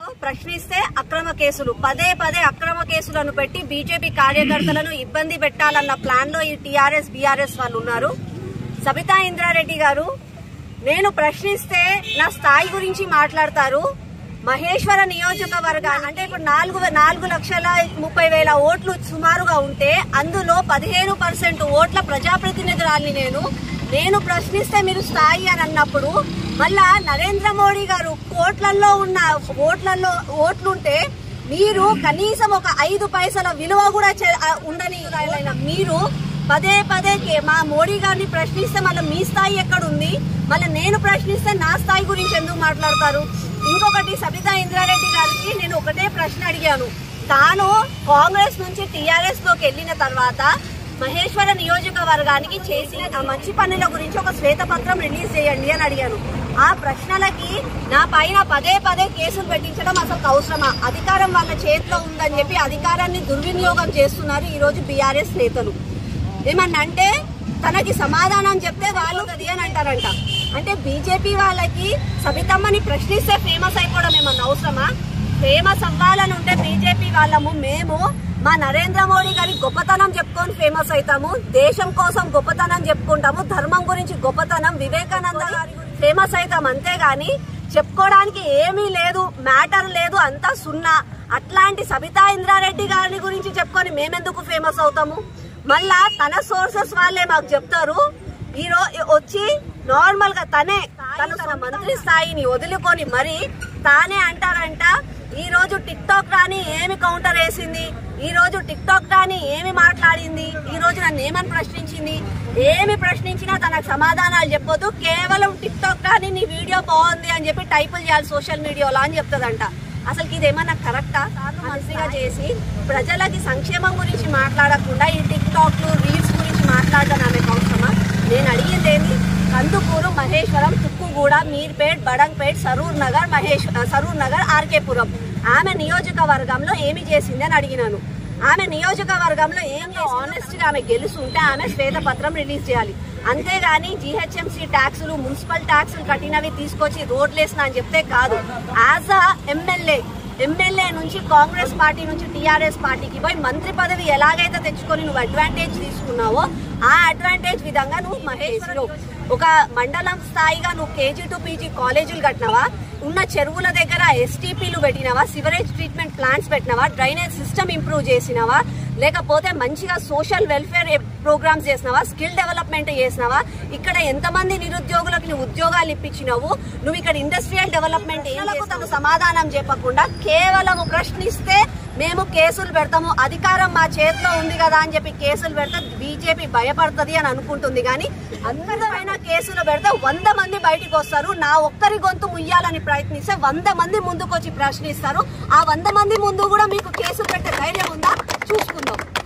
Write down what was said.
ప్రశ్నిస్తే అక్రమ కేసులు పదే పదే అక్రమ కేసులను పెట్టి బీజేపీ కార్యకర్తలను ఇబ్బంది పెట్టాలన్న ప్లాన్ లో ఈ టీఆర్ఎస్ బీఆర్ఎస్ వాళ్ళు ఉన్నారు సబితా ఇంద్రారెడ్డి గారు నేను ప్రశ్నిస్తే నా స్థాయి గురించి మాట్లాడతారు మహేశ్వర నియోజకవర్గాన్ని అంటే ఇప్పుడు నాలుగు నాలుగు లక్షల ముప్పై వేల ఓట్లు సుమారుగా ఉంటే అందులో పదిహేను పర్సెంట్ ఓట్ల ప్రజాప్రతినిధురాల్ని నేను నేను ప్రశ్నిస్తే మీరు స్థాయి అని అన్నప్పుడు మళ్ళా నరేంద్ర మోడీ గారు కోట్లల్లో ఉన్న ఓట్లలో ఓట్లుంటే మీరు కనీసం ఒక ఐదు పైసల విలువ కూడా చే- ఆ, ఉండని ఆయన మీరు పదే పదే కే- మా మోడీ గారిని ప్రశ్నిస్తే మళ్ళీ మీ స్థాయి ఎక్కడుంది మళ్ళీ నేను ప్రశ్నిస్తే నా స్థాయి గురించి ఎందుకు మాట్లాడతారు ఇంకొకటి సబితా ఇంద్రారెడ్డి గారికి నేను ఒకటే ప్రశ్న అడిగాను తాను కాంగ్రెస్ నుంచి టీఆర్ఎస్ లోకి వెళ్ళిన తర్వాత మహేశ్వర నియోజకవర్గానికి చేసిన ఆ మంచి పనుల గురించి ఒక శ్వేతపత్రం రిలీజ్ చేయండి అని అడిగాను ఆ ప్రశ్నలకి నా పైన పదే పదే కేసులు పెట్టించడం అసలు అవసరమా అధికారం వాళ్ళ చేతిలో ఉందని చెప్పి అధికారాన్ని దుర్వినియోగం చేస్తున్నారు ఈ రోజు బీఆర్ఎస్ నేతలు ఏమన్నా అంటే తనకి సమాధానం చెప్తే వాళ్ళు అది అని అంటారంట అంటే బీజేపీ వాళ్ళకి సబితమ్మని ప్రశ్నిస్తే ఫేమస్ అయిపోవడం ఏమన్నా అవసరమా ఫేమస్ అవ్వాలని ఉంటే బీజేపీ వాళ్ళము మేము మా నరేంద్ర మోడీ గారి గొప్పతనం చెప్పుకొని ఫేమస్ అవుతాము దేశం కోసం గొప్పతనం చెప్పుకుంటాము ధర్మం గురించి గొప్పతనం వివేకానంద గారి ఫేమస్ అవుతాం అంతేగాని చెప్పుకోవడానికి ఏమీ లేదు మ్యాటర్ లేదు అంతా సున్నా అట్లాంటి సబితా ఇంద్రారెడ్డి గారిని గురించి చెప్పుకొని మేమెందుకు ఫేమస్ అవుతాము మళ్ళా తన సోర్సెస్ వాళ్ళే మాకు చెప్తారు ఈ రో వచ్చి నార్మల్ గా తనే తను తన మంత్రి స్థాయిని వదులుకొని మరి తానే అంటారంట ఈ రోజు టిక్ టాక్ రాని ఏమి కౌంటర్ వేసింది ఈ రోజు టిక్ టాక్ రాని ఏమి మాట్లాడింది ఈ రోజు నన్ను ఏమని ప్రశ్నించింది ఏమి ప్రశ్నించినా తనకు సమాధానాలు చెప్పొద్దు కేవలం టిక్ టాక్ రాని నీ వీడియో బాగుంది అని చెప్పి టైపులు చేయాలి సోషల్ మీడియాలో అని చెప్తుందంట అసలు ఇది ఏమన్నా కరెక్టా మంత్రిగా చేసి ప్రజలకి సంక్షేమం గురించి మాట్లాడకుండా ఈ టిక్ టాక్లు రీల్స్ గురించి మాట్లాడడం ఆమెకు అవసరమా నేను అడిగింది ఏంటి కందుకూరు మహేశ్వరం తుక్కుగూడ మీర్పేట్ బడంగ్పేట్ సరూర్ నగర్ మహేష్ సరూర్ నగర్ ఆర్కేపురం ఆమె నియోజకవర్గంలో ఏమి చేసింది అని అడిగినాను ఆమె నియోజకవర్గంలో ఏం ఆనెస్ట్ గా ఆమె గెలుస్తుంటే ఆమె శ్వేతపత్రం రిలీజ్ చేయాలి అంతేగాని జిహెచ్ఎంసీ ట్యాక్సులు మున్సిపల్ ట్యాక్సులు కట్టినవి తీసుకొచ్చి రోడ్లేసిన అని చెప్తే కాదు యాజ్ అ ఎమ్మెల్యే ఎమ్మెల్యే నుంచి కాంగ్రెస్ పార్టీ నుంచి టీఆర్ఎస్ పార్టీకి పోయి మంత్రి పదవి ఎలాగైతే తెచ్చుకొని నువ్వు అడ్వాంటేజ్ తీసుకున్నావో ఆ అడ్వాంటేజ్ విధంగా నువ్వు మహేష్ ఒక మండలం స్థాయిగా నువ్వు కేజీ టు పీజీ కాలేజీలు కట్టినవా ఉన్న చెరువుల దగ్గర ఎస్టీపీలు పెట్టినవా సివరేజ్ ట్రీట్మెంట్ ప్లాంట్స్ పెట్టినవా డ్రైనేజ్ సిస్టమ్ ఇంప్రూవ్ చేసినవా లేకపోతే మంచిగా సోషల్ వెల్ఫేర్ ప్రోగ్రామ్స్ చేసినావా స్కిల్ డెవలప్మెంట్ చేసినావా ఇక్కడ ఎంతమంది నిరుద్యోగులకు నువ్వు ఉద్యోగాలు ఇప్పించినావు నువ్వు ఇక్కడ ఇండస్ట్రియల్ డెవలప్మెంట్ ఏలకు తను సమాధానం చెప్పకుండా కేవలం ప్రశ్నిస్తే మేము కేసులు పెడతాము అధికారం మా చేతిలో ఉంది కదా అని చెప్పి కేసులు పెడితే బీజేపీ భయపడుతుంది అని అనుకుంటుంది కానీ అందమైన కేసులు పెడితే వంద మంది బయటికి వస్తారు నా ఒక్కరి గొంతు ముయ్యాలని ప్రయత్నిస్తే వంద మంది ముందుకు వచ్చి ప్రశ్నిస్తారు ఆ వంద మంది ముందు కూడా మీకు కేసులు పెట్టే ధైర్యం ఉందా చూసుకుందాం